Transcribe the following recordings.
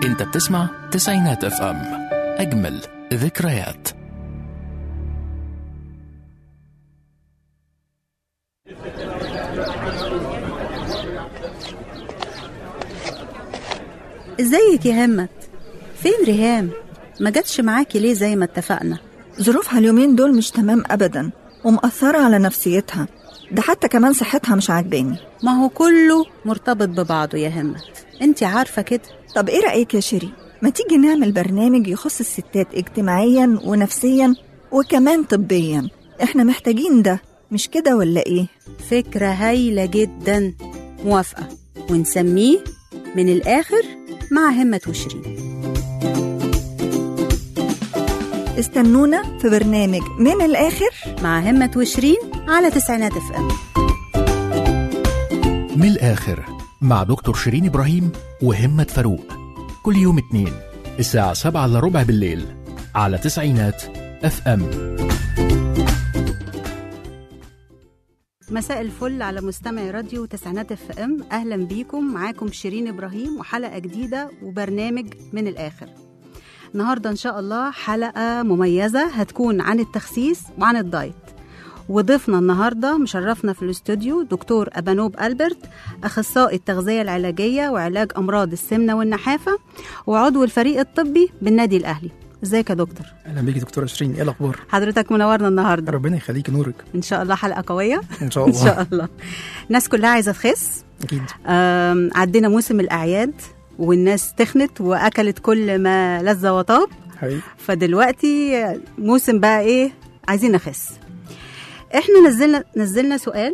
انت بتسمع تسعينات اف ام اجمل ذكريات ازيك يا همت فين ريهام ما جاتش معاكي ليه زي ما اتفقنا ظروفها اليومين دول مش تمام أبدا ومأثرة على نفسيتها ده حتى كمان صحتها مش عاجباني ما هو كله مرتبط ببعضه يا همت انت عارفة كده طب ايه رأيك يا شيري ما تيجي نعمل برنامج يخص الستات اجتماعيا ونفسيا وكمان طبيا احنا محتاجين ده مش كده ولا ايه فكرة هايلة جدا موافقة ونسميه من الآخر مع همة وشيرين استنونا في برنامج من الآخر مع همة وشيرين على تسعينات اف ام من الآخر مع دكتور شيرين إبراهيم وهمة فاروق كل يوم اثنين الساعة سبعة إلا ربع بالليل على تسعينات اف ام مساء الفل على مستمعي راديو تسعينات اف ام اهلا بيكم معاكم شيرين ابراهيم وحلقه جديده وبرنامج من الاخر النهارده ان شاء الله حلقه مميزه هتكون عن التخسيس وعن الدايت وضيفنا النهارده مشرفنا في الاستوديو دكتور ابانوب البرت اخصائي التغذيه العلاجيه وعلاج امراض السمنه والنحافه وعضو الفريق الطبي بالنادي الاهلي ازيك يا دكتور اهلا بيكي دكتوره شيرين ايه الاخبار حضرتك منورنا النهارده ربنا يخليكي نورك ان شاء الله حلقه قويه ان شاء ان الله شاء الله الناس كلها عايزه تخس اكيد آم، عدينا موسم الاعياد والناس تخنت واكلت كل ما لذ وطاب حقيقي فدلوقتي موسم بقى ايه عايزين نخس احنا نزلنا نزلنا سؤال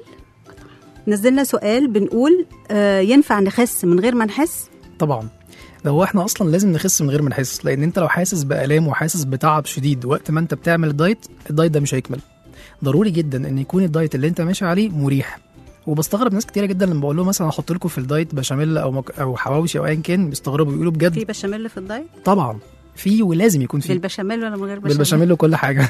نزلنا سؤال بنقول آه ينفع نخس من غير ما نحس طبعا ده هو احنا اصلا لازم نخس من غير ما نحس لان انت لو حاسس بالام وحاسس بتعب شديد وقت ما انت بتعمل الدايت الدايت ده مش هيكمل ضروري جدا ان يكون الدايت اللي انت ماشي عليه مريح وبستغرب ناس كتيره جدا لما بقول لهم مثلا احط لكم في الدايت بشاميل او مك... او حواوشي او ايا كان بيستغربوا بيقولوا في بجد بشاميل في الدايت طبعا في ولازم يكون في بالبشاميل ولا من غير بشاميل بالبشاميل وكل حاجه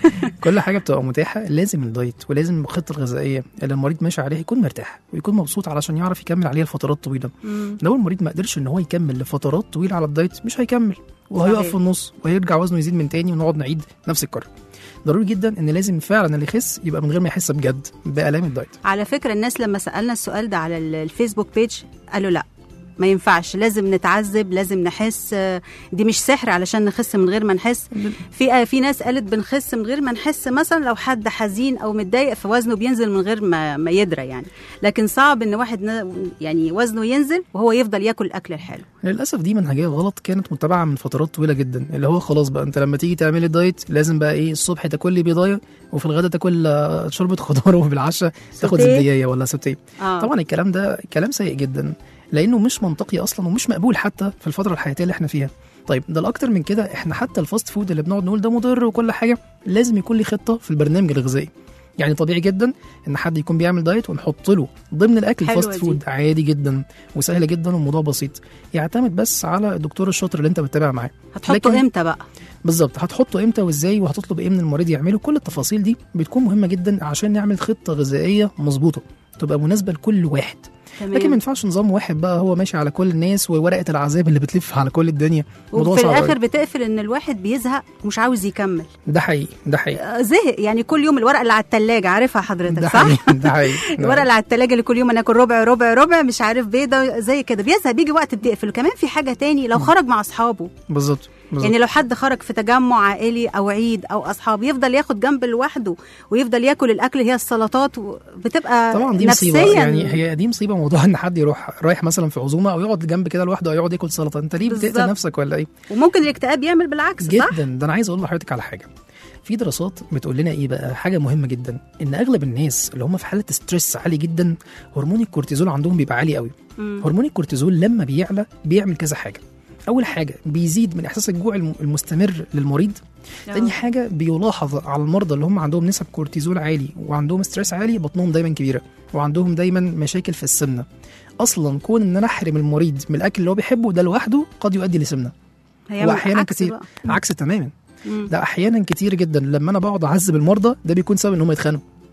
كل حاجه بتبقى متاحه لازم الدايت ولازم الخطه الغذائيه اللي المريض ماشي عليها يكون مرتاح ويكون مبسوط علشان يعرف يكمل عليها لفترات طويله مم. لو المريض ما قدرش ان هو يكمل لفترات طويله على الدايت مش هيكمل وهيقف صحيح. في النص وهيرجع وزنه يزيد من تاني ونقعد نعيد نفس الكره ضروري جدا ان لازم فعلا اللي يخس يبقى من غير ما يحس بجد بالام الدايت على فكرة الناس لما سألنا السؤال ده على ال- الفيسبوك بيج قالوا لا ما ينفعش لازم نتعذب لازم نحس آه، دي مش سحر علشان نخس من غير ما نحس في آه، في ناس قالت بنخس من غير ما نحس مثلا لو حد حزين او متضايق فوزنه بينزل من غير ما ما يدرى يعني لكن صعب ان واحد ن- يعني وزنه ينزل وهو يفضل ياكل الاكل الحلو للاسف دي منهجيه غلط كانت متبعه من فترات طويله جدا اللي هو خلاص بقى انت لما تيجي تعملي دايت لازم بقى ايه الصبح تاكل لي بيضايه وفي الغداء تاكل آه، شوربه خضار وفي العشاء تاخد سوتيه. زبديه ولا سوتيه اه طبعا الكلام ده كلام سيء جدا لانه مش منطقي اصلا ومش مقبول حتى في الفتره الحياتيه اللي احنا فيها طيب ده الاكتر من كده احنا حتى الفاست فود اللي بنقعد نقول ده مضر وكل حاجه لازم يكون ليه خطه في البرنامج الغذائي يعني طبيعي جدا ان حد يكون بيعمل دايت ونحط له ضمن الاكل حلوة فاست دي. فود عادي جدا وسهل جدا والموضوع بسيط يعتمد بس على الدكتور الشاطر اللي انت بتتابع معاه هتحطه لكن- امتى بقى بالظبط هتحطه امتى وازاي وهتطلب ايه من المريض يعمله كل التفاصيل دي بتكون مهمه جدا عشان نعمل خطه غذائيه مظبوطه تبقى مناسبه لكل واحد لكن ما تمام ينفعش نظام واحد بقى هو ماشي على كل الناس وورقه العذاب اللي بتلف على كل الدنيا موضوع وفي صعب الاخر أوي. بتقفل ان الواحد بيزهق ومش عاوز يكمل ده حقيقي ده حقيقي آه، زهق يعني كل يوم الورقه اللي على التلاجة عارفها حضرتك ده صح حقيقي ده حقيقي الورقه اللي على التلاجة اللي كل يوم انا اكل ربع ربع ربع مش عارف بيضه زي كده بيزهق بيجي وقت بتقفل وكمان في حاجه تاني لو خرج مع اصحابه بالظبط بالظبط يعني لو حد خرج في تجمع عائلي او عيد او اصحاب يفضل ياخد جنب لوحده ويفضل ياكل الاكل هي السلطات و- بتبقى طبعا دي نفسيا مصيبه يعني هي دي مصيبه موضوع ان حد يروح رايح مثلا في عزومه او يقعد جنب كده لوحده او يقعد ياكل سلطه انت ليه بالظبط. بتقتل نفسك ولا ايه وممكن الاكتئاب يعمل بالعكس صح جدا ده انا عايز اقول لحضرتك على حاجه في دراسات بتقول لنا ايه بقى حاجه مهمه جدا ان اغلب الناس اللي هم في حاله ستريس عالي جدا هرمون الكورتيزول عندهم بيبقى عالي قوي مم. هرمون الكورتيزول لما بيعلى بيعمل كذا حاجه اول حاجه بيزيد من احساس الجوع الم- المستمر للمريض تاني حاجه بيلاحظ على المرضى اللي هم عندهم نسب كورتيزول عالي وعندهم ستريس عالي بطنهم دايما كبيره وعندهم دايما مشاكل في السمنه اصلا كون ان انا احرم المريض من الاكل اللي هو بيحبه ده لوحده قد يؤدي لسمنه هيعمل واحيانا عكس كتير بقى. عكس تماما مم. ده احيانا كتير جدا لما انا بقعد اعذب المرضى ده بيكون سبب ان هم يتخانقوا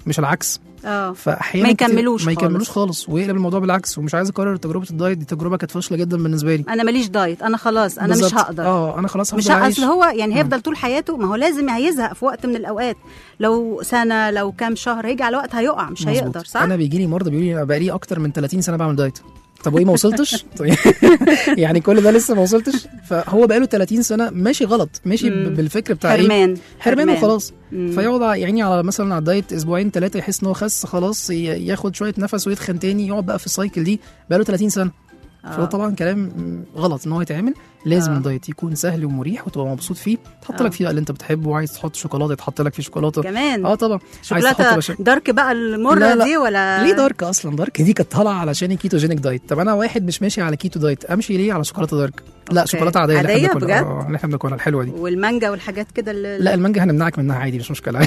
مش العكس اه فاحيانا ما كتير يكملوش ما يكملوش خالص. خالص ويقلب الموضوع بالعكس ومش عايز اكرر تجربه الدايت دي تجربه كانت فاشله جدا بالنسبه لي انا ماليش دايت انا خلاص انا مش بالظبط. هقدر اه انا خلاص مش هفضل ه- عايش اصل هو يعني هيفضل طول حياته ما هو لازم هيزهق في وقت من الاوقات لو سنه لو كام شهر هيجي على وقت هيقع مش مظبوط. هيقدر صح انا بيجي لي مرضى بيقولوا لي انا بقالي اكتر من 30 سنه بعمل دايت طب وايه ما وصلتش طيب يعني كل ده لسه ما وصلتش فهو بقاله 30 سنه ماشي غلط ماشي ب- مم. بالفكر بتاع ايه حرمان حرمان وخلاص مم. فيقعد ع- يعني على مثلا على الدايت اسبوعين ثلاثه يحس ان هو خس خلاص ي- ياخد شويه نفس ويتخن تاني يقعد بقى في السايكل دي بقاله 30 سنه فده آه. طبعا كلام م- غلط ان هو يتعمل لازم آه. الدايت يكون سهل ومريح وتبقى مبسوط فيه تحط آه. لك فيه بقى اللي انت بتحبه وعايز تحط شوكولاته يتحط لك فيه شوكولاته كمان اه طبعا عايز تحط شوكولاته بشا- دارك بقى المره لا، لا. دي ولا ليه دارك اصلا دارك دي كانت طالعه علشان الكيتوجينيك دايت طب انا واحد مش ماشي على كيتو دايت امشي ليه على شوكولاته دارك لا أوكي. شوكولاته عاديه اللي عادية احنا بناكلها بجد؟ اه اللي احنا بناكلها الحلوه دي والمانجا والحاجات كده اللي لا المانجا هنمنعك منها عادي مش مشكله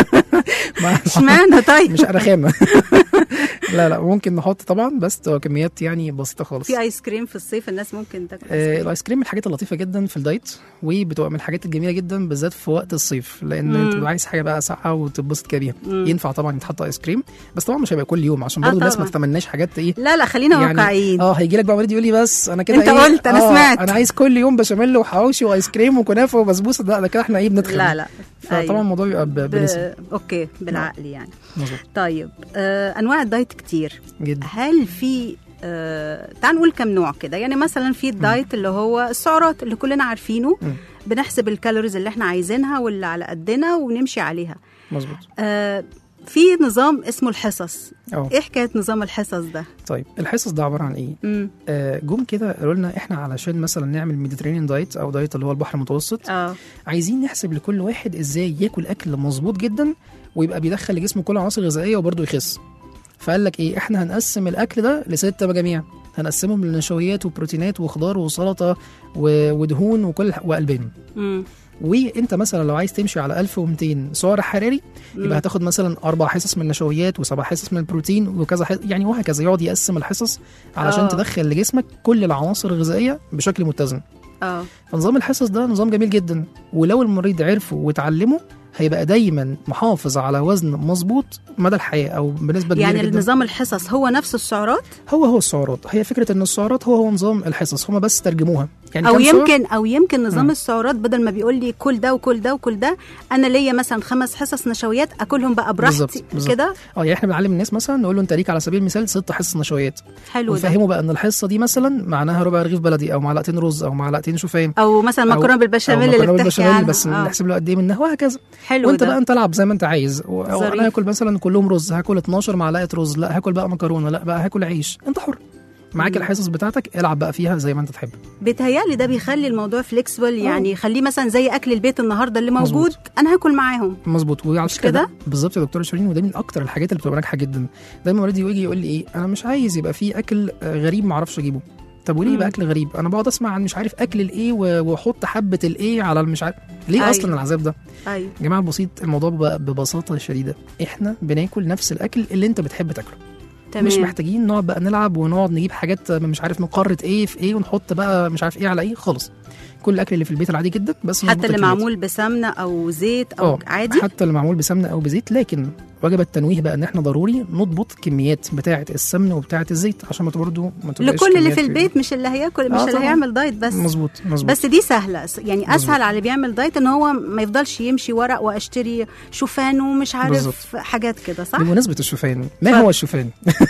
ما- اشمعنى طيب مش رخامه لا لا ممكن نحط طبعا بس تبقى كميات يعني بسيطه خالص في ايس كريم في الصيف الناس ممكن تاكل آه، آيس كريم. الايس كريم من الحاجات اللطيفه جدا في الدايت وبتبقى من الحاجات الجميله جدا بالذات في وقت الصيف لان مم. انت بتبقى عايز حاجه بقى ساقعه وتتبسط كده بيها مم. ينفع طبعا يتحط ايس كريم بس طبعا مش هيبقى كل يوم عشان آه برضه الناس ما طبعاً. تتمناش حاجات ايه لا لا خلينا واقعيين اه هيجي لك بقى مريض يقول لي بس انا كده أنت إيه؟ قلت، أنا آه، سمعت. انا عايز كل يوم بشاميل وحواوشي وايس كريم وكنافه وبسبوسه لا ده كده احنا ايه بندخل لا لا فطبعا أيوة. الموضوع بيبقى ب- ب... بنسبه اوكي بالعقل يعني مظبوط طيب آه انواع الدايت كتير جدا هل في آه تعال نقول كم نوع كده يعني مثلا في الدايت اللي هو السعرات اللي كلنا عارفينه مم. بنحسب الكالوريز اللي احنا عايزينها واللي على قدنا ونمشي عليها مظبوط آه في نظام اسمه الحصص اه ايه حكايه نظام الحصص ده طيب الحصص ده عباره عن ايه؟ امم آه، جم كده قالوا لنا احنا علشان مثلا نعمل ميديترينيان دايت او دايت اللي هو البحر المتوسط اه عايزين نحسب لكل واحد ازاي ياكل اكل مظبوط جدا ويبقى بيدخل لجسمه كل عناصر غذائيه وبرضه يخس فقال لك ايه احنا هنقسم الاكل ده لستة مجاميع هنقسمهم لنشويات وبروتينات وخضار وسلطه و- ودهون وكل والبان امم وانت مثلا لو عايز تمشي على 1200 سعر حراري يبقى هتاخد مثلا اربع حصص من النشويات وسبع حصص من البروتين وكذا حص... يعني وهكذا يقعد يقسم الحصص علشان آه. تدخل لجسمك كل العناصر الغذائيه بشكل متزن اه فنظام الحصص ده نظام جميل جدا ولو المريض عرفه وتعلمه هيبقى دايما محافظ على وزن مظبوط مدى الحياه او بنسبه كبيره يعني جدا النظام الحصص هو نفس السعرات هو هو السعرات هي فكره ان السعرات هو هو نظام الحصص هما بس ترجموها يعني او كام سعر؟ يمكن او يمكن نظام مم. السعرات بدل ما بيقول لي كل ده وكل ده وكل ده انا ليا مثلا خمس حصص نشويات اكلهم بقى براحتي بالظبط، بالظبط. كده اه يعني احنا بنعلم الناس مثلا نقول له انت ليك على سبيل المثال ست حصص نشويات حلو ده ونفهمه بقى ان الحصه دي مثلا معناها ربع رغيف بلدي او معلقتين رز او معلقتين شوفان او مثلا أو- مكرونه أو بالبشاميل اللي مكرونة بتحكي بالبشاميل عنها بس آه. نحسب له قد ايه منها وهكذا حلو وانت ده بقى انت العب زي ما انت عايز و- أو ظريف. انا هاكل مثلا كلهم رز هاكل 12 معلقه رز لا هاكل بقى مكرونه لا بقى هاكل عيش انت حر معاك مم. الحصص بتاعتك العب بقى فيها زي ما انت تحب بيتهيألي ده بيخلي الموضوع فليكسبل يعني يخليه مثلا زي اكل البيت النهارده اللي موجود مظبوط. انا هاكل معاهم مظبوط وعلى مش كده كده؟ بالظبط يا دكتور شيرين وده من اكتر الحاجات اللي بتبقى ناجحه جدا دايما والدي يجي يقول لي ايه انا مش عايز يبقى في اكل آه، غريب ما اعرفش اجيبه طب وليه يبقى مم. اكل غريب انا بقعد اسمع عن مش عارف اكل الايه و- واحط حبه الايه على المش عارف ليه أيوة. اصلا العذاب ده ايوه يا جماعه البسيط الموضوع بقى ببساطه شديده احنا بناكل نفس الاكل اللي انت بتحب تاكله تمام مش محتاجين نقعد بقى نلعب ونقعد نجيب حاجات من مش عارف من قاره ايه في ايه ونحط بقى مش عارف ايه على ايه خالص كل الاكل اللي في البيت العادي جدا بس مظبوط حتى اللي الكميات. معمول بسمنه او زيت او اه عادي حتى اللي معمول بسمنه او بزيت لكن وجب التنويه بقى ان احنا ضروري نضبط كميات بتاعه السمن وبتاعه الزيت عشان ما برضه ما تبقاش لكل اللي كميات في البيت مش اللي هياكل مش آه اللي طبعاً. هيعمل دايت بس مظبوط مظبوط بس دي سهله يعني مظبوط. اسهل على اللي بيعمل دايت ان هو ما يفضلش يمشي ورق واشتري شوفان ومش عارف بالظبط. حاجات كده صح بمناسبه الشوفان ما اتفضل. هو الشوفان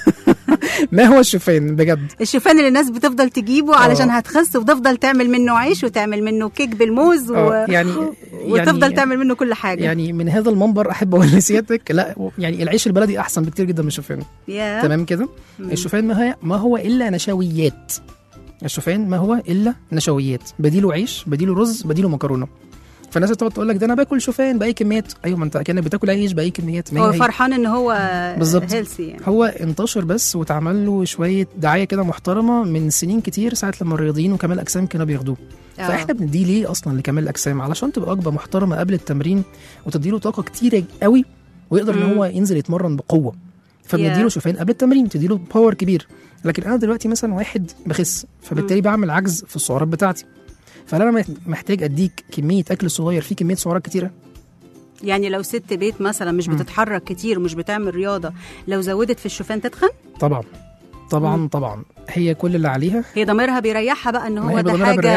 ما هو الشوفان بجد الشوفان اللي الناس بتفضل تجيبه علشان آه. هتخس وتفضل تعمل منه عيش وتعمل منه كيك بالموز و... اه يعني وتفضل يعني تعمل منه كل حاجه يعني من هذا المنبر احب اقول لسيادتك لا يعني العيش البلدي احسن بكتير جدا من الشوفان يا تمام كده مم. الشوفان ما هي ما هو الا نشويات الشوفان ما هو الا نشويات بديله عيش بديله رز بديله مكرونه فالناس تقعد تقول لك ده انا باكل شوفان باي كميات ايوه ما انت كانك بتاكل عيش باي كميات ما هو هي هي. فرحان ان هو بالظبط. هيلثي يعني هو انتشر بس واتعمل له شويه دعايه كده محترمه من سنين كتير ساعه لما الرياضيين وكمال الاجسام كانوا بياخدوه آه. فاحنا بنديه ليه اصلا لكمال الاجسام علشان تبقى وجبه محترمه قبل التمرين وتديله طاقه كتيره قوي ويقدر ان مم. هو ينزل يتمرن بقوه Yeah. فبنديله شوفان قبل التمرين تديله باور كبير لكن انا دلوقتي مثلا واحد بخس فبالتالي بعمل عجز في السعرات بتاعتي فهل انا محتاج اديك كميه اكل صغير فيه كميه سعرات كتيره يعني لو ست بيت مثلا مش مم. بتتحرك كتير ومش بتعمل رياضه لو زودت في الشوفان تتخن طبعا طبعا مم. طبعا هي كل اللي عليها هي ضميرها بيريحها بقى ان ما هو هي ده بضميرها حاجه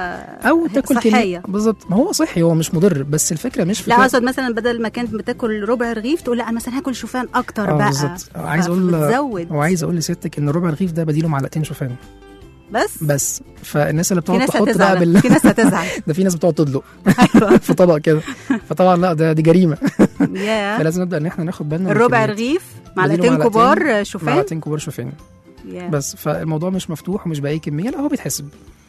او تاكل صحيه كمية بالظبط ما هو صحي هو مش مضر بس الفكره مش في لا كده. اقصد مثلا بدل ما كانت بتاكل ربع رغيف تقول لا انا مثلا هاكل شوفان اكتر اه بقى بالظبط عايز اقول بتزود وعايز اقول لستك ان ربع رغيف ده بديله معلقتين شوفان بس بس فالناس اللي في بتقعد ناس تحط بقى هتزعل بال... في ناس هتزعل ده في ناس بتقعد تدلق ايوه في طبق كده فطبعا لا ده دي جريمه يا فلازم نبدا ان احنا ناخد بالنا من الربع الكميات. رغيف بديله معلقتين معلقتين- كبار شوفان معلقتين كبار شوفان يا. بس فالموضوع مش مفتوح ومش باي كميه لا هو بيتحسب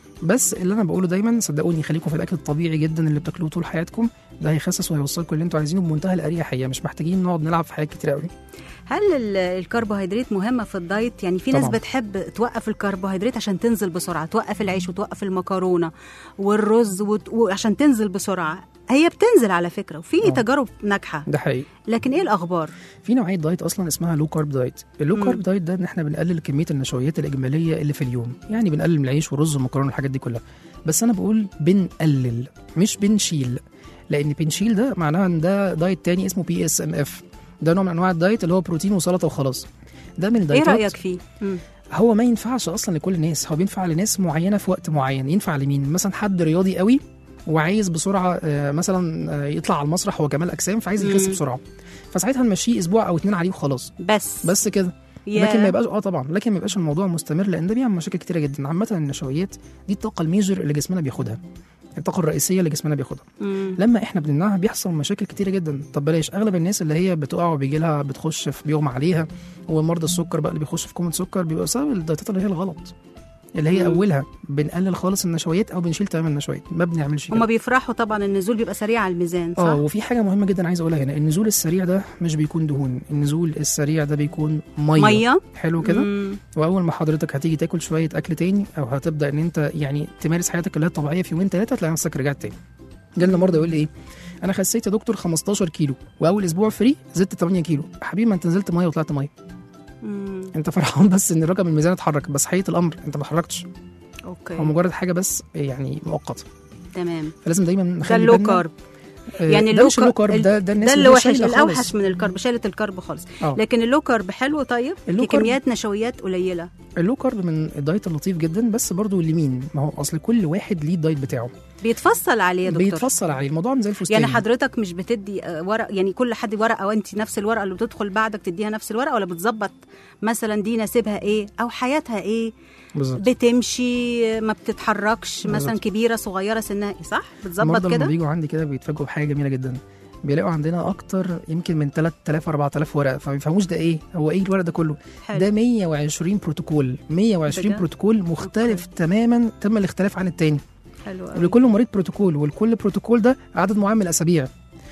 بس اللي انا بقوله دايما صدقوني خليكم في الاكل الطبيعي جدا اللي بتاكلوه طول حياتكم ده هيخسس وهيوصلكم اللي انتوا عايزينه بمنتهى الاريحيه مش محتاجين نقعد نلعب في حاجات كتير قوي هل ال- الكربوهيدرات مهمه في الدايت يعني في ناس طبعاً. بتحب توقف الكربوهيدرات عشان تنزل بسرعه توقف العيش وتوقف المكرونه والرز وت... وعشان تنزل بسرعه هي بتنزل على فكره وفي آه. تجارب ناجحه ده حقيقي لكن ايه الاخبار في نوعيه دايت اصلا اسمها لو كارب دايت اللو مم. كارب دايت ده ان احنا بنقلل كميه النشويات الاجماليه اللي في اليوم يعني بنقلل من العيش والرز والمكرونه والحاجات دي كلها بس انا بقول بنقلل مش بنشيل لان بنشيل ده معناها ان ده دايت تاني اسمه بي اس ام اف ده نوع من انواع الدايت اللي هو بروتين وسلطه وخلاص ده من ايه الدايتات رايك فيه مم. هو ما ينفعش اصلا لكل الناس هو بينفع لناس معينه في وقت معين ينفع لمين مثلا حد رياضي قوي وعايز بسرعه آه، مثلا آه، يطلع على المسرح هو كمال اجسام فعايز يخس مم. بسرعه فساعتها نمشيه اسبوع او اتنين عليه وخلاص بس بس كده يا. لكن ما يبقاش اه طبعا لكن ما يبقاش الموضوع مستمر لان ده بيعمل مشاكل كتيره جدا عامه النشويات دي الطاقه الميجر اللي جسمنا بياخدها الطاقه الرئيسيه اللي جسمنا بياخدها مم. لما احنا بنمنعها بيحصل مشاكل كتيره جدا طب بلاش اغلب الناس اللي هي بتقع وبيجي لها بتخش في بيغمى عليها ومرضى السكر بقى اللي بيخش في كومه سكر بيبقى بسبب الدايتات اللي هي الغلط اللي هي مم. اولها بنقلل خالص النشويات او بنشيل تماما النشويات ما بنعملش كده هما بيفرحوا طبعا النزول بيبقى سريع على الميزان صح اه وفي حاجه مهمه جدا عايز اقولها هنا النزول السريع ده مش بيكون دهون النزول السريع ده بيكون ميه, ميه حلو كده مم. واول ما حضرتك هتيجي تاكل شويه اكل تاني او هتبدا ان انت يعني تمارس حياتك اللي هي الطبيعيه في يومين ثلاثه تلاقي نفسك رجعت تاني جالنا مرضى يقول لي ايه انا خسيت يا دكتور 15 كيلو واول اسبوع فري زدت 8 كيلو حبيبي ما انت نزلت ميه وطلعت ميه مم. انت فرحان بس ان رقم الميزان اتحرك بس حقيقه الامر انت ما اتحركتش هو اوكي مجرد حاجه بس يعني مؤقته تمام فلازم دايما ده نخلي اللو بالنا كارب آه، يعني ده اللو مش اللو كار- كارب ده ده الناس ده اللي اللي هي وحش شايلة الاوحش خالص. من الكرب شالت الكرب خالص اه لكن اللو كارب حلو طيب اللو في كارب- كميات نشويات قليله اللو كارب من الدايت اللطيف جدا بس برضو لمين ما هو اصل كل واحد ليه الدايت بتاعه بيتفصل عليه يا دكتور بيتفصل عليه الموضوع مش زي الفستان يعني حضرتك مش بتدي آه، ورق يعني كل حد ورقه وانت نفس الورقه اللي بتدخل بعدك تديها نفس الورقه ولا بتظبط مثلا دي ناسبها ايه او حياتها ايه بالظبط بتمشي ما بتتحركش مثلا بالظبط. كبيره صغيره سنها ايه صح بتظبط المرضى لما كده بيجوا عندي كده بيتفاجئوا بحاجه جميله جدا بيلاقوا عندنا اكتر يمكن من 3000 4000 ورقه فما بيفهموش ده ايه هو ايه الورق ده كله حلو. ده 120 بروتوكول 120 بجد؟ بروتوكول مختلف تماما تم الاختلاف عن التاني حلو قوي. لكل مريض بروتوكول والكل بروتوكول ده عدد معين من الاسابيع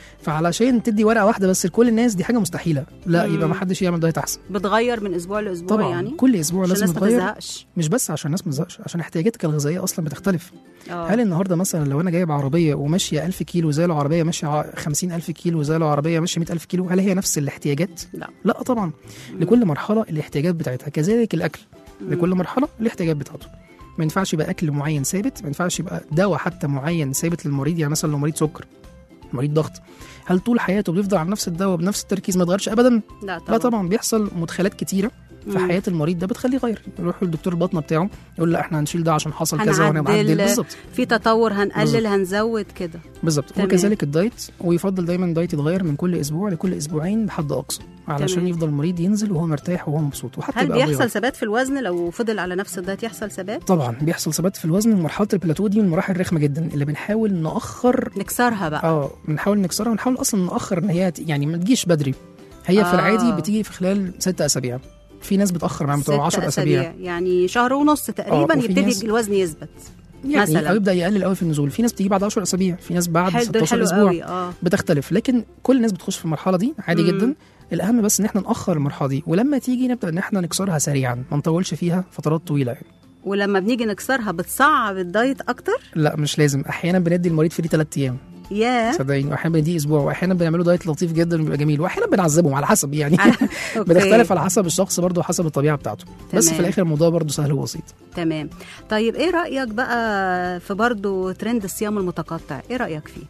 فعلشان تدي ورقه واحده بس لكل الناس دي حاجه مستحيله لا مم. يبقى ما حدش يعمل دايت احسن بتغير من اسبوع لاسبوع طبعا يعني كل اسبوع عشان لازم الناس ما تغير تزهقش مش بس عشان الناس ما تزهقش عشان احتياجاتك الغذائيه اصلا بتختلف اه هل النهارده مثلا لو انا جايب عربيه وماشيه 1000 كيلو زي لو عربيه ماشيه ع- 50000 كيلو زي لو عربيه ماشيه 100000 كيلو هل هي نفس الاحتياجات لا لا طبعا لكل مرحله الاحتياجات بتاعتها كذلك الاكل لكل مرحله الاحتياجات بتاعته ما ينفعش يبقى اكل معين ثابت ما ينفعش يبقى دواء حتى معين ثابت للمريض يعني مثلا لو مريض سكر مريض ضغط هل طول حياته بيفضل على نفس الدواء بنفس التركيز ما يتغيرش ابدا لا طبعا لا طبعا بيحصل مدخلات كتيره في مم. حياه المريض ده بتخليه يغير يروح للدكتور الباطنه بتاعه يقول لا احنا هنشيل ده عشان حصل كذا وهنعدل هنعدل بالظبط في تطور هنقلل بالظبط. هنزود كده بالظبط تمام. وكذلك الدايت ويفضل دايما الدايت يتغير من كل اسبوع لكل اسبوعين بحد اقصى علشان تمام. يفضل المريض ينزل وهو مرتاح وهو مبسوط وحتى هل يبقى بيحصل أبيض. ثبات في الوزن لو فضل على نفس الدايت يحصل ثبات طبعا بيحصل ثبات في الوزن ومرحله البلاتو دي من المراحل الرخمه جدا اللي بنحاول ناخر نكسرها بقى اه بنحاول نكسرها ونحاول اصلا ناخر ان هي ت- يعني ما تجيش بدري هي في آه. العادي بتيجي في خلال ست اسابيع في ناس بتاخر معاهم بتبقى 10 ست اسابيع يعني شهر ونص تقريبا وفي يبتدي ناس- الوزن يثبت يعني مثلاً. او يبدا يقلل قوي في النزول في ناس بتيجي بعد 10 اسابيع في ناس بعد حلو دول 16 حلو اسبوع قوي اه بتختلف لكن كل الناس بتخش في المرحله دي عادي مم. جدا الاهم بس ان احنا ناخر المرحله دي ولما تيجي نبدا ان احنا نكسرها سريعا ما نطولش فيها فترات طويله يعني. ولما بنيجي نكسرها بتصعب الدايت اكتر لا مش لازم احيانا بندي المريض فري ثلاث ايام ياه صدقيني واحيانا بنديه اسبوع واحيانا بنعمله دايت لطيف جدا وبيبقى جميل واحيانا بنعذبهم على حسب يعني أوكي. بتختلف على حسب الشخص برضه وحسب الطبيعه بتاعته بس تمام. في الاخر الموضوع برضه سهل وبسيط تمام طيب ايه رايك بقى في برضو ترند الصيام المتقطع ايه رايك فيه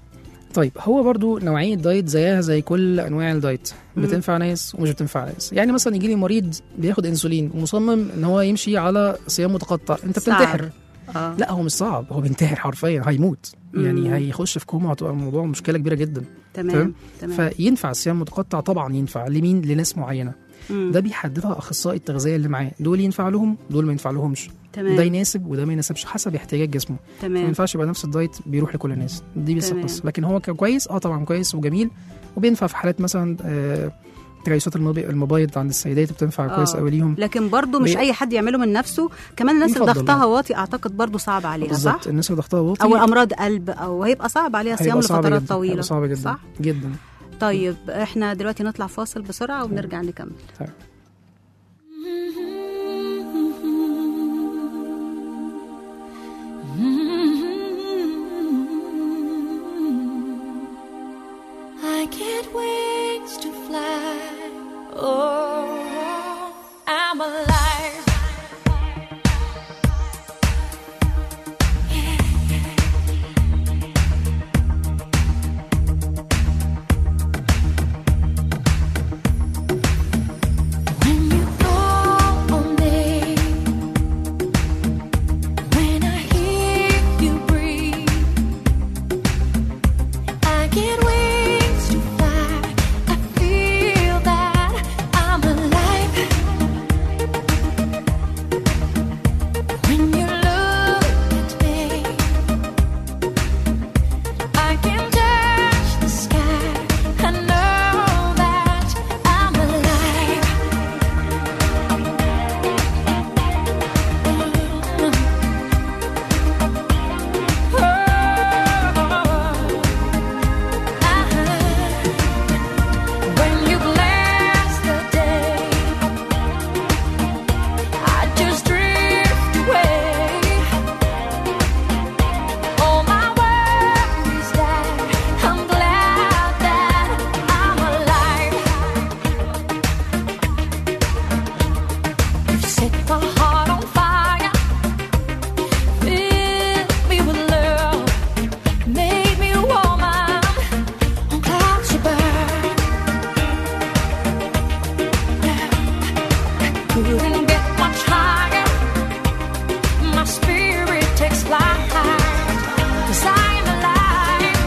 طيب هو برضو نوعيه دايت زيها زي كل انواع الدايت مم. بتنفع ناس ومش بتنفع ناس يعني مثلا يجي لي مريض بياخد انسولين ومصمم ان هو يمشي على صيام متقطع انت صعب. بتنتحر اه لا هو مش صعب هو بينتحر حرفيا هيموت يعني مم. هيخش في كوما وهتبقى الموضوع مشكله كبيره جدا تمام تمام فينفع الصيام متقطع طبعا ينفع لمين لناس معينه مم. ده بيحددها اخصائي التغذيه اللي معاه دول ينفع لهم دول ما ينفع لهمش تمام ده يناسب وده ما يناسبش حسب احتياجات جسمه ما تمام ينفعش يبقى نفس الدايت بيروح لكل الناس دي بس تمام. القصه لكن هو كويس اه طبعا كويس وجميل وبينفع في حالات مثلا آه تجاوزات المبي- المبايض عند السيدات بتنفع آه. كويس قوي ليهم لكن برضو مش بي- اي حد يعمله من نفسه كمان الناس اللي يفضل، ضغطها آه. واطي اعتقد برضو صعب عليها صح بالظبط الناس اللي ضغطها واطي او امراض قلب او هيبقى صعب عليها صيام هيبقى صعب لفترات جدا طويله هيبقى صعب جدا صح جدا طيب احنا دلوقتي نطلع فاصل بسرعه ونرجع نكمل طيب. I get wings to fly. Oh, I'm alive. When you call on me, when I hear you breathe. I get wings to fly. I feel that I'm alive. When you look at me, I can touch the sky. I know that I'm alive. When you bless the day, I just drift away. All my worries die. I'm glad that I'm alive. You've set my heart on fire, filled me with love, made me a woman on clouds above. Couldn't get much higher. My spirit takes flight. 'Cause I am alive.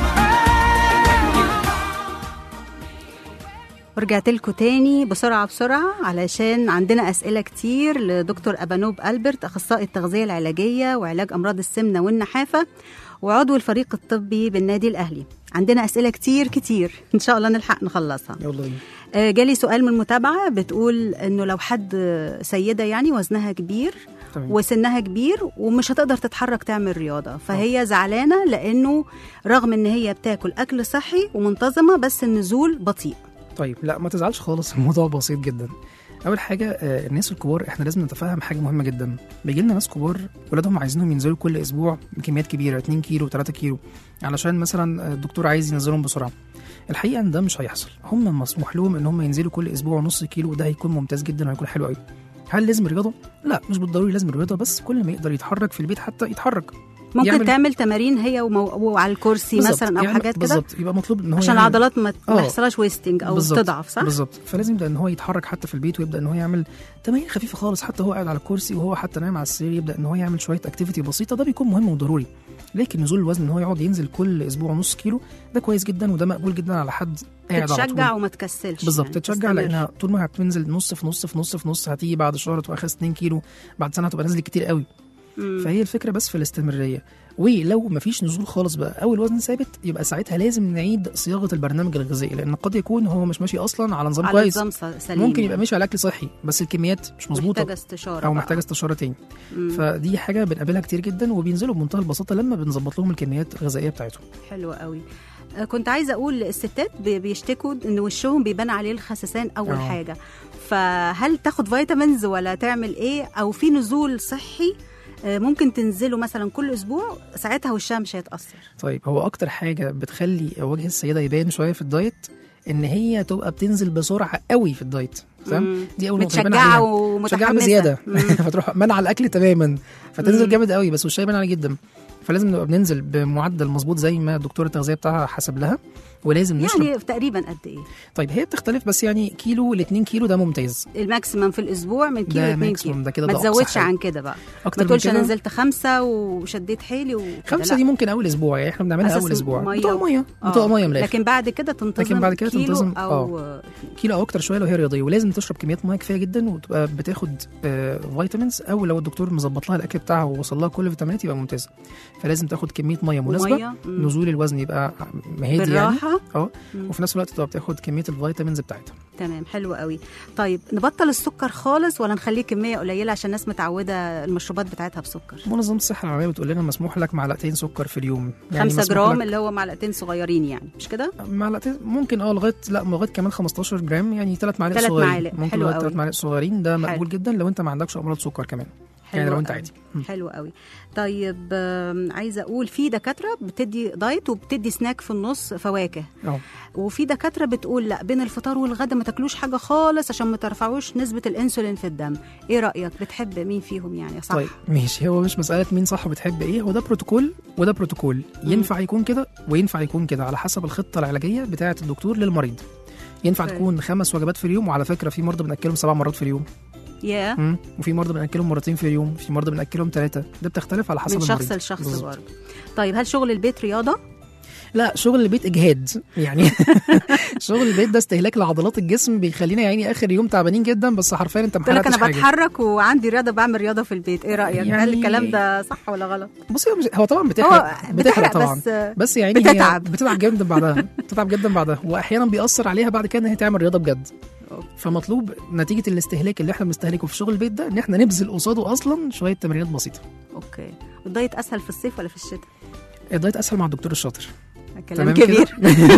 ورجعت لكم تاني بسرعة بسرعة علشان عندنا أسئلة كتير لدكتور أبانوب ألبرت أخصائي التغذية العلاجية وعلاج أمراض السمنة والنحافة وعضو الفريق الطبي بالنادي الأهلي عندنا أسئلة كتير كتير إن شاء الله نلحق نخلصها يلا بينا آه، جالي سؤال من متابعة بتقول إنه لو حد سيدة يعني وزنها كبير تمام وسنها كبير ومش هتقدر تتحرك تعمل رياضة فهي زعلانة لأنه رغم إن هي بتاكل أكل صحي ومنتظمة بس النزول بطيء طيب لا ما تزعلش خالص الموضوع بسيط جدا اول حاجه آه، الناس الكبار احنا لازم نتفهم حاجه مهمه جدا بيجي لنا ناس كبار ولادهم عايزينهم ينزلوا كل اسبوع بكميات كبيره 2 كيلو 3 كيلو علشان مثلا آه، الدكتور عايز ينزلهم بسرعه الحقيقه ان ده مش هيحصل هم مسموح لهم ان هم ينزلوا كل اسبوع نص كيلو وده هيكون ممتاز جدا وهيكون حلو قوي هل لازم رياضه لا مش بالضروري لازم رياضه بس كل ما يقدر يتحرك في البيت حتى يتحرك ممكن يعمل- تعمل تمارين هي ومو... وعلى الكرسي بالظبط، مثلا أو يعمل- حاجات كده بالظبط يبقى مطلوب ان هو عشان يعمل- العضلات ما ما آه. يحصلهاش ويستنج او بالظبط. تضعف صح؟ بالظبط فلازم يبدا ان هو يتحرك حتى في البيت ويبدا ان هو يعمل تمارين خفيفه خالص حتى هو قاعد على الكرسي وهو حتى نايم على السرير يبدا ان هو يعمل شويه اكتيفيتي بسيطه ده بيكون مهم وضروري لكن نزول الوزن ان هو يقعد ينزل كل اسبوع نص كيلو ده كويس جدا وده مقبول جدا على حد قاعد على تتشجع طول وما تكسلش بالظبط يعني تتشجع تستمر. لانها طول ما هتنزل نص في نص في نص في نص هتيجي بعد شهر تبقى اخر 2 كيلو بعد سنه هتبقى نازل كتير قوي مم. فهي الفكره بس في الاستمراريه ولو مفيش نزول خالص بقى او الوزن ثابت يبقى ساعتها لازم نعيد صياغه البرنامج الغذائي لان قد يكون هو مش ماشي اصلا على نظام على كويس نظام س- سليم ممكن يبقى ماشي على اكل صحي بس الكميات مش مظبوطه محتاجه استشاره او بقى. محتاجه استشاره تاني مم. فدي حاجه بنقابلها كتير جدا وبينزلوا بمنتهى البساطه لما بنظبط لهم الكميات الغذائيه بتاعتهم حلو قوي آه، كنت عايزه اقول الستات بي- بيشتكوا ان وشهم بيبان عليه الخسسان اول آه. حاجه فهل تاخد فيتامينز ولا تعمل ايه او في نزول صحي آه، ممكن تنزله مثلا كل اسبوع ساعتها وشها مش هيتاثر طيب هو اكتر حاجه بتخلي وجه السيده يبان شويه في الدايت ان هي تبقى بتنزل بسرعه قوي في الدايت تمام مم. دي اول نقطه يبان متشجعه عليها. ومتحمسه متشجعه بزياده مم. فتروح منع الاكل تماما فتنزل مم. جامد قوي بس وشها يبان عليه جدا فلازم نبقى بننزل بمعدل مظبوط زي ما دكتور التغذيه بتاعها حسب لها ولازم نشرب يعني تقريبا قد ايه طيب هي بتختلف بس يعني كيلو ل 2 كيلو ده ممتاز الماكسيمم في الاسبوع من كيلو ده ل 2 ماكسيمم، كيلو ده كده ما ده أقصى تزودش حاجة. عن كده بقى اكتر ما من تقولش انا كده نزلت خمسة وشديت حيلي وكده، خمسه لا. دي ممكن اول اسبوع يعني احنا بنعملها أساس اول اسبوع مية بتبقى و- ميه آه. بتبقى ميه من الاخر لكن بعد كده تنتظم لكن بعد كده كيلو تنتظم، او كيلو او اكتر شويه لو هي رياضيه ولازم تشرب كميات ميه كفايه جدا وتبقى بتاخد آه فيتامينز او لو الدكتور مظبط لها الاكل بتاعها ووصل لها كل الفيتامينات يبقى ممتازه فلازم تاخد كميه ميه مناسبه ومية. مم. نزول الوزن يبقى هادي يعني بالراحه اه مم. وفي نفس الوقت تبقى بتاخد كميه الفيتامينز بتاعتها تمام حلو قوي طيب نبطل السكر خالص ولا نخليه كميه قليله عشان الناس متعوده المشروبات بتاعتها بسكر منظمه الصحه العالميه بتقول لنا مسموح لك معلقتين سكر في اليوم يعني 5 مسموح جرام لك اللي هو معلقتين صغيرين يعني مش كده معلقتين ممكن اه لغايه لا لغايه كمان 15 جرام يعني ثلاث معالق تلات صغيرين معالق، ممكن حلو لغايه قوي. ثلاث معالق صغيرين ده حلو. مقبول جدا لو انت ما عندكش امراض سكر كمان يعني حلو لو انت قوي. عادي مم. حلو قوي طيب آم، عايزه اقول في دكاتره بتدي دايت وبتدي سناك في النص فواكه اه وفي دكاتره بتقول لا بين الفطار والغدا ما تاكلوش حاجه خالص عشان ما ترفعوش نسبه الانسولين في الدم ايه رايك بتحب مين فيهم يعني صح طيب ماشي هو مش مسألة مين صح وبتحب ايه هو ده بروتوكول وده بروتوكول ينفع يكون كده وينفع يكون كده على حسب الخطة العلاجية بتاعة الدكتور للمريض ينفع أوكي. تكون خمس وجبات في اليوم وعلى فكرة في مرضى بنأكلهم سبع مرات في اليوم يا مم. وفي مرضى بنأكلهم مرتين في اليوم في مرضى بنأكلهم ثلاثة ده بتختلف على حسب من المريض شخص لشخص بالظبط. برضه طيب هل شغل البيت رياضه لا شغل البيت اجهاد يعني شغل البيت ده استهلاك لعضلات الجسم بيخلينا يعني اخر يوم تعبانين جدا بس حرفيا انت ما قلت لك حرقتش انا حاجه بتحرك وعندي رياضه بعمل رياضه في البيت ايه رايك هل يعني- الكلام ده صح ولا غلط بصي هو, مش... هو طبعا بتحرق هو بتحرق طبعا بس بس يعني بتتعب. هي بتتعب جدا بعدها بتتعب جدا بعدها واحيانا بيأثر عليها بعد كده ان هي تعمل رياضه بجد أوكي. فمطلوب نتيجه الاستهلاك اللي احنا بنستهلكه في شغل البيت ده ان احنا نبذل قصاده اصلا شويه تمرينات بسيطه اوكي الدايت اسهل في الصيف ولا في الشتاء الدايت اسهل مع الدكتور الشاطر كلام كده؟ كبير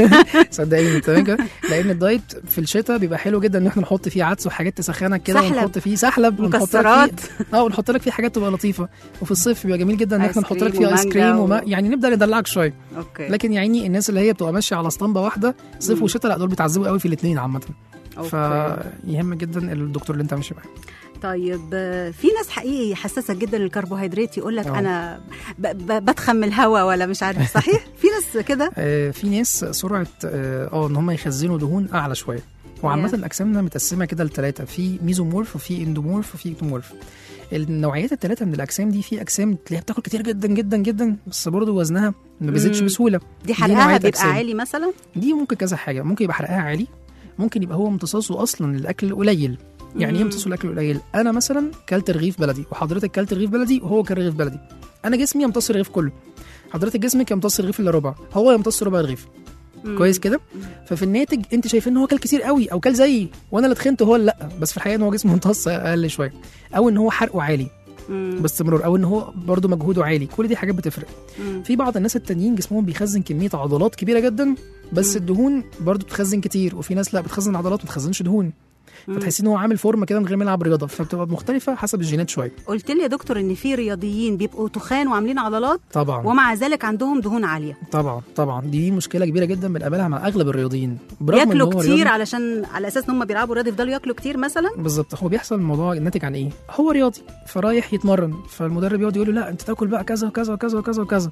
صدقيني تمام كده لان الدايت في الشتاء بيبقى حلو جدا ان احنا نحط فيه عدس وحاجات تسخنك كده سحلب. ونحط فيه سحلب ونحط لك مكسرات. فيه اه ونحط لك فيه حاجات تبقى لطيفه وفي الصيف بيبقى جميل جدا ان آيس احنا نحط لك كريم فيه ايس ومانجا كريم و- وما يعني نبدا ندلعك شويه اوكي لكن يا عيني الناس اللي هي بتبقى ماشيه على اسطمبه واحده صيف مم. وشتاء لا دول بيتعذبوا قوي في الاثنين عامه أوكي. فيهم جدا الدكتور اللي انت ماشي معاه طيب آه، في ناس حقيقي حساسه جدا للكربوهيدرات يقول لك آه. انا ب- ب- بدخن من الهواء ولا مش عارف صحيح في ناس كده آه في ناس سرعه اه آه، ان هم يخزنوا دهون اعلى شويه وعامة Yeah. أجسامنا متقسمة كده لثلاثة في ميزومورف وفي اندومورف وفي اكتومورف النوعيات الثلاثة من الأجسام دي في أجسام تلاقيها بتاكل كتير جدا جدا جدا بس برضه وزنها ما بيزيدش مم. بسهولة دي نوعية حرقها بيبقى أجسام. عالي مثلا دي ممكن كذا حاجه ممكن يبقى حرقها عالي ممكن يبقى هو امتصاصه اصلا للاكل قليل يعني ايه مم. امتصاصه للاكل قليل انا مثلا كلت رغيف بلدي وحضرتك كلت رغيف بلدي وهو كان رغيف بلدي انا جسمي يمتص الرغيف كله حضرتك جسمك يمتص الرغيف الا ربع هو يمتص ربع الرغيف مم. كويس كده ففي الناتج انت شايفين ان هو كل كتير قوي او كل زيي وانا اللي تخنت هو اللي لا بس في الحقيقه ان هو جسمه امتص اقل شويه او ان هو حرقه عالي مم. باستمرار او ان هو برضه مجهوده عالي كل دي حاجات بتفرق مم. في بعض الناس التانيين جسمهم بيخزن كميه عضلات كبيره جدا بس مم. الدهون برضو بتخزن كتير وفي ناس لا بتخزن عضلات ما بتخزنش دهون مم. فتحسي ان هو عامل فورمه كده من غير ما يلعب رياضه فبتبقى مختلفه حسب الجينات شويه قلت لي يا دكتور ان في رياضيين بيبقوا تخان وعاملين عضلات طبعا ومع ذلك عندهم دهون عاليه طبعا طبعا دي مشكله كبيره جدا بنقابلها مع اغلب الرياضيين برغم إن ياكلوا هو كتير رياضي- علشان على اساس ان هم بيلعبوا رياضه يفضلوا ياكلوا كتير مثلا بالظبط هو بيحصل الموضوع ناتج عن ايه هو رياضي فرايح يتمرن فالمدرب يقعد يقول له لا انت تاكل بقى كذا وكذا وكذا وكذا وكذا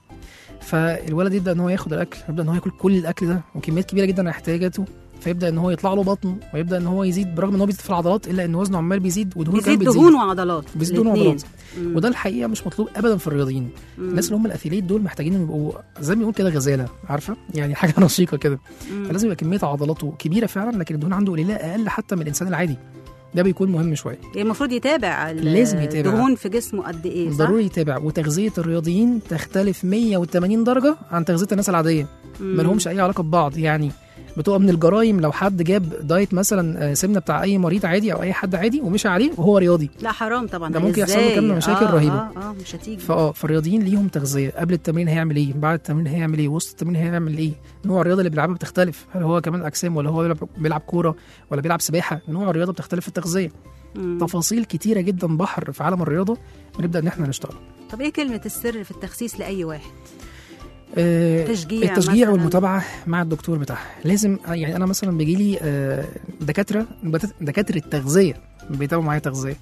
فالولد يبدا ان هو ياخد الاكل يبدا ان هو ياكل كل الاكل ده وكميات كبيره جدا احتياجاته فيبدا ان هو يطلع له بطن ويبدا ان هو يزيد برغم ان هو بيزيد في العضلات الا ان وزنه عمال بيزيد ودهونه كمان بيزيد بتزيد دهون وعضلات بيزيد دهون الاتنين. وعضلات مم. وده الحقيقه مش مطلوب ابدا في الرياضيين مم. الناس اللي هم الاثليت دول محتاجين يبقوا زي ما بنقول كده غزاله عارفه يعني حاجه رشيقه كده مم. فلازم يبقى كميه عضلاته كبيره فعلا لكن الدهون عنده قليله اقل حتى من الانسان العادي ده بيكون مهم شويه يعني المفروض يتابع ال- لازم يتابع. الدهون في جسمه قد ايه صح؟ ضروري يتابع وتغذيه الرياضيين تختلف 180 درجه عن تغذيه الناس العاديه مم. ما لهمش اي علاقه ببعض يعني بتبقى من الجرايم لو حد جاب دايت مثلا آه، سمنه بتاع اي مريض عادي او اي حد عادي ومشي عليه وهو رياضي لا حرام طبعا ده ممكن يحصل له إزاي؟ كم مشاكل آه رهيبة. اه اه مش هتيجي فاه فالرياضيين ليهم تغذيه قبل التمرين هيعمل ايه بعد التمرين هيعمل ايه وسط التمرين هيعمل ايه نوع الرياضه اللي بيلعبها بتختلف هل هو كمان اجسام ولا هو بيلعب, بيلعب كوره ولا بيلعب سباحه نوع الرياضه بتختلف في التغذيه مم. تفاصيل كتيره جدا بحر في عالم الرياضه بنبدا ان احنا نشتغل طب ايه كلمه السر في التخسيس لاي واحد؟ آه، تشجيع التشجيع مثلاً. والمتابعه مع الدكتور بتاعها لازم يعني انا مثلا بيجي لي آه، دكاتره دكاتره تغذيه بيتابعوا معايا تغذيه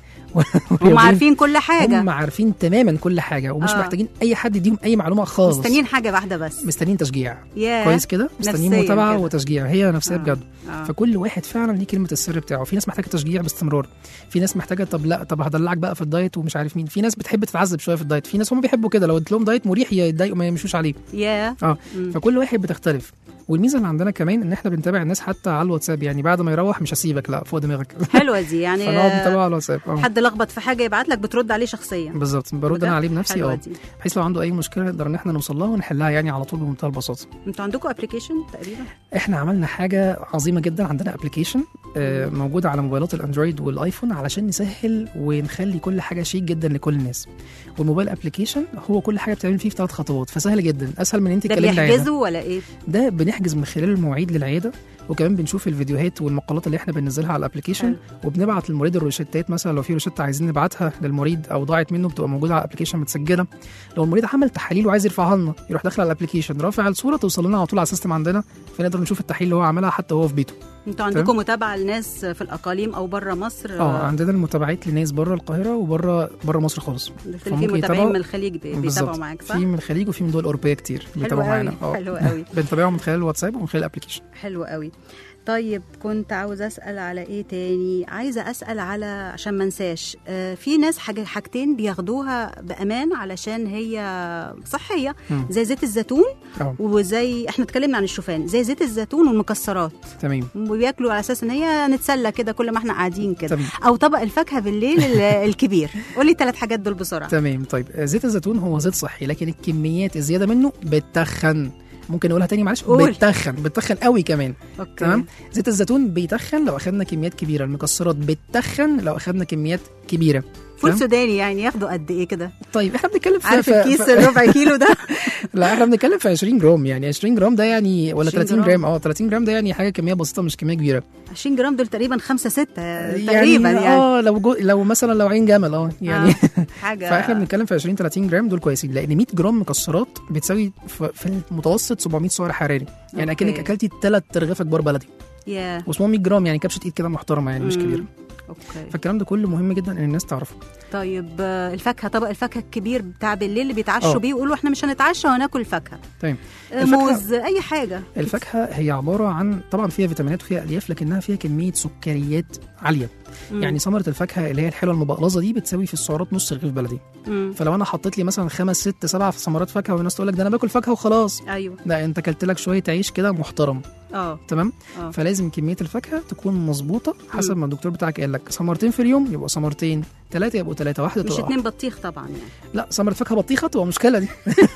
هم عارفين كل حاجه هم عارفين تماما كل حاجه ومش آه. محتاجين اي حد يديهم اي معلومه خالص مستنيين حاجه واحده بس مستنيين تشجيع ياه كويس كده مستنيين نفسياً متابعه كده. وتشجيع هي نفسيه آه. بجد آه. فكل واحد فعلا ليه كلمه السر بتاعه في ناس محتاجه تشجيع باستمرار في ناس محتاجه طب لا طب هدلعك بقى في الدايت ومش عارف مين في ناس بتحب تتعذب شويه في الدايت في ناس هم بيحبوا كده لو اديت لهم دايت مريح يتضايقوا ما يمشوش عليه ياه اه مم. فكل واحد بتختلف والميزه اللي عندنا كمان ان احنا بنتابع الناس حتى على الواتساب يعني بعد ما يروح مش هسيبك لا فوق دماغك حلوه دي يعني فنقعد آه، نتابعه على الواتساب اه حد لخبط في حاجه يبعت لك بترد عليه شخصيا بالظبط برد وده انا عليه بنفسي حلوة اه دي. بحيث لو عنده اي مشكله نقدر ان احنا نوصل لها ونحلها يعني على طول بمنتهى البساطه انتوا عندكم ابلكيشن تقريبا احنا عملنا حاجه عظيمه جدا عندنا ابلكيشن موجود على موبايلات الاندرويد والايفون علشان نسهل ونخلي كل حاجه شيك جدا لكل الناس والموبايل ابلكيشن هو كل حاجه بتعمل فيه في ثلاث خطوات فسهل جدا اسهل من انت ده تكلمي العياده بيحجزوا ولا ايه ده بنحجز من خلال المواعيد للعياده وكمان بنشوف الفيديوهات والمقالات اللي احنا بننزلها على الابلكيشن حلو. وبنبعت للمريض الروشتات مثلا لو في روشته عايزين نبعتها للمريض او ضاعت منه بتبقى موجوده على الابلكيشن متسجله لو المريض عمل تحاليل وعايز يرفعها لنا يروح داخل على الابلكيشن رافع الصوره توصل لنا على طول على السيستم عندنا فنقدر نشوف التحاليل اللي هو عملها حتى وهو في بيته انتوا عندكم متابعه لناس في الاقاليم او بره مصر اه عندنا المتابعات لناس بره القاهره وبره بره مصر خالص في فممكن متابعين يتابعوا- من الخليج بي- بيتابعوا بالظبط. معاك صح في من الخليج وفي من دول اوروبيه كتير بيتابعوا حلو معانا قوي اه حلو قوي بنتابعهم من خلال الواتساب ومن خلال الابلكيشن حلو قوي طيب كنت عاوزه اسال على ايه تاني عايزه اسال على عشان ما انساش آه، في ناس حاجة حاجتين بياخدوها بامان علشان هي صحيه مم. زي زيت الزيتون اه وزي احنا اتكلمنا عن الشوفان زي زيت الزيتون والمكسرات تمام وبياكلوا على اساس ان هي نتسلى كده كل ما احنا قاعدين كده تمام او طبق الفاكهه بالليل ال- الكبير قولي الثلاث حاجات دول بسرعه تمام طيب آه، زيت الزيتون هو زيت صحي لكن الكميات الزياده منه بتخن ممكن اقولها تاني معلش قول. بتخن بتخن قوي كمان اوكي تمام زيت الزيتون بيتخن لو اخدنا كميات كبيره المكسرات بتتخن لو اخدنا كميات كبيره فول تمام؟ سوداني يعني ياخدوا قد ايه كده طيب احنا بنتكلم في عارف في- الكيس في- الربع كيلو ده لا احنا بنتكلم في 20 جرام يعني 20 جرام ده يعني ولا 20 30 جرام. جرام اه 30 جرام ده يعني حاجه كميه بسيطه مش كميه كبيره 20 جرام دول تقريبا 5 6 تقريبا يعني اه لو جو لو مثلا لو عين جمل اه يعني آه، حاجه فاحنا بنتكلم في 20 30 جرام دول كويسين لان 100 جرام مكسرات بتساوي في في المتوسط 700 سعر حراري يعني أوكي. اكنك اكلتي ثلاث رغيف كبار بلدي يا واسمهم 100 جرام يعني كبشه ايد كده محترمه يعني مش مم. كبيره اوكي فالكلام ده كله مهم جدا ان الناس تعرفه طيب آه، الفاكهه طبق الفاكهه الكبير بتاع بالليل اللي بيتعشوا آه. بيه يقولوا احنا مش هنتعشى وناكل فاكهه تمام آه، الفاكهة- موز اي حاجه الفاكهه هي عباره عن طبعا فيها فيتامينات وفيها الياف لكنها فيها كميه سكريات عاليه مم. يعني ثمره الفاكهه اللي هي الحلوه المبقلظه دي بتساوي في السعرات نص رغيف بلدي مم. فلو انا حطيت لي مثلا خمس ست سبع ثمرات فاكهه والناس تقول لك ده انا باكل فاكهه وخلاص ايوه لا انت اكلت لك شويه عيش كده محترم اه تمام اه فلازم كميه الفاكهه تكون مظبوطه حسب ما الدكتور بتاعك قال لك ثمرتين في اليوم يبقوا ثمرتين ثلاثه يبقوا ثلاثه واحده مش تبقى اتنين بطيخ طبعا يعني واحدة. لا ثمره فاكهه بطيخه تبقى مشكله دي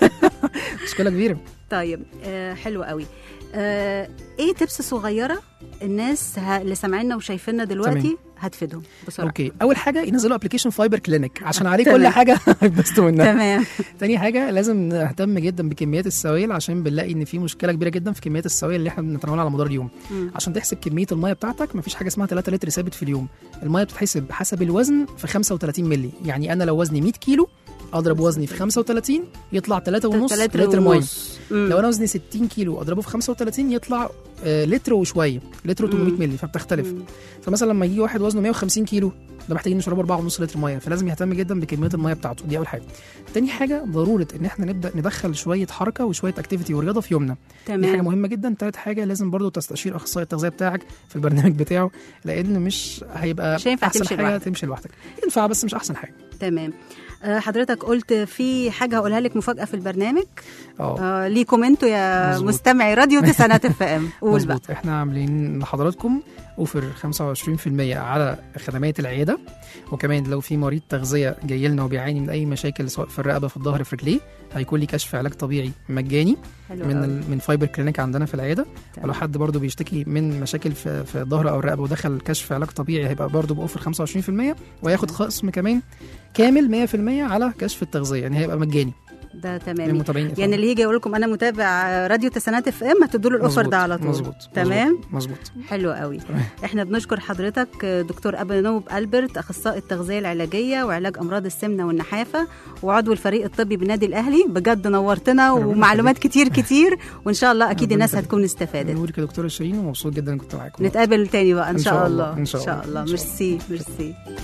مشكله كبيره طيب آه حلو قوي آه ايه تبس صغيره الناس ه... اللي سامعيننا وشايفيننا دلوقتي تمام. هتفيدهم بسرعه اوكي اول حاجه ينزلوا ابلكيشن فايبر كلينيك عشان عليه تمام. كل حاجه هيتبسطوا منها تمام تاني حاجه لازم نهتم جدا بكميات السوائل عشان بنلاقي ان في مشكله كبيره جدا في كميات السوائل اللي احنا بنتناولها على مدار اليوم مم. عشان تحسب كميه الميه بتاعتك مفيش حاجه اسمها 3 لتر ثابت في اليوم الميه بتتحسب حسب الوزن في 35 مللي يعني انا لو وزني 100 كيلو اضرب وزني في 35 يطلع 3 ونص تلاتة لتر ميه ونص. مم. لو انا وزني 60 كيلو اضربه في 35 يطلع آه، لتر وشويه لتر و800 مم. مللي فبتختلف مم. فمثلا لما يجي واحد وزنه 150 كيلو ده محتاجين نشربه 4.5 لتر ميه فلازم يهتم جدا بكميه الميه بتاعته دي اول حاجه تاني حاجه ضروره ان احنا نبدا ندخل شويه حركه وشويه اكتيفيتي ورياضه في يومنا دي حاجه تمام مهمه جدا تالت حاجه لازم برضو تستشير اخصائي التغذيه بتاعك في البرنامج بتاعه لان مش هيبقى مش هينفع احسن تمشي حاجه لوحدك. تمشي لوحدك ينفع بس مش احسن حاجه تمام آه، حضرتك قلت في حاجه هقولها لك مفاجاه في البرنامج اه آه ليكم انتوا يا مظبوط. مستمعي راديو تسعينات اف ام قول بقى مظبوط احنا عاملين لحضراتكم اوفر 25% على خدمات العياده وكمان لو في مريض تغذيه جاي لنا وبيعاني من اي مشاكل سواء في الرقبه في الظهر في رجليه هيكون لي كشف علاج طبيعي مجاني حلو من قوي. ال- من فايبر كلينيك عندنا في العياده تمام. ولو حد برضو بيشتكي من مشاكل في في الظهر او الرقبه ودخل كشف علاج طبيعي هيبقى برضو باوفر 25% وياخد خصم كمان كامل 100% على كشف التغذيه يعني هيبقى مجاني ده تمام للمتابعين يعني اللي يجي يقول لكم انا متابع راديو تسعينات اف ام هتدوا له الاوفر ده على طول مظبوط تمام مظبوط حلو قوي تمام. احنا بنشكر حضرتك دكتور ابنوب البرت اخصائي التغذيه العلاجيه وعلاج امراض السمنه والنحافه وعضو الفريق الطبي بالنادي الاهلي بجد نورتنا ربنا ومعلومات كتير كتير وان شاء الله اكيد ربنا الناس يخليك. هتكون استفادت نورك يا دكتوره شيرين ومبسوط جدا إن كنت معاكم نتقابل تاني بقى ان, إن شاء شاء الله الله، إن شاء الله، الله إن شاء ميرسي ميرسي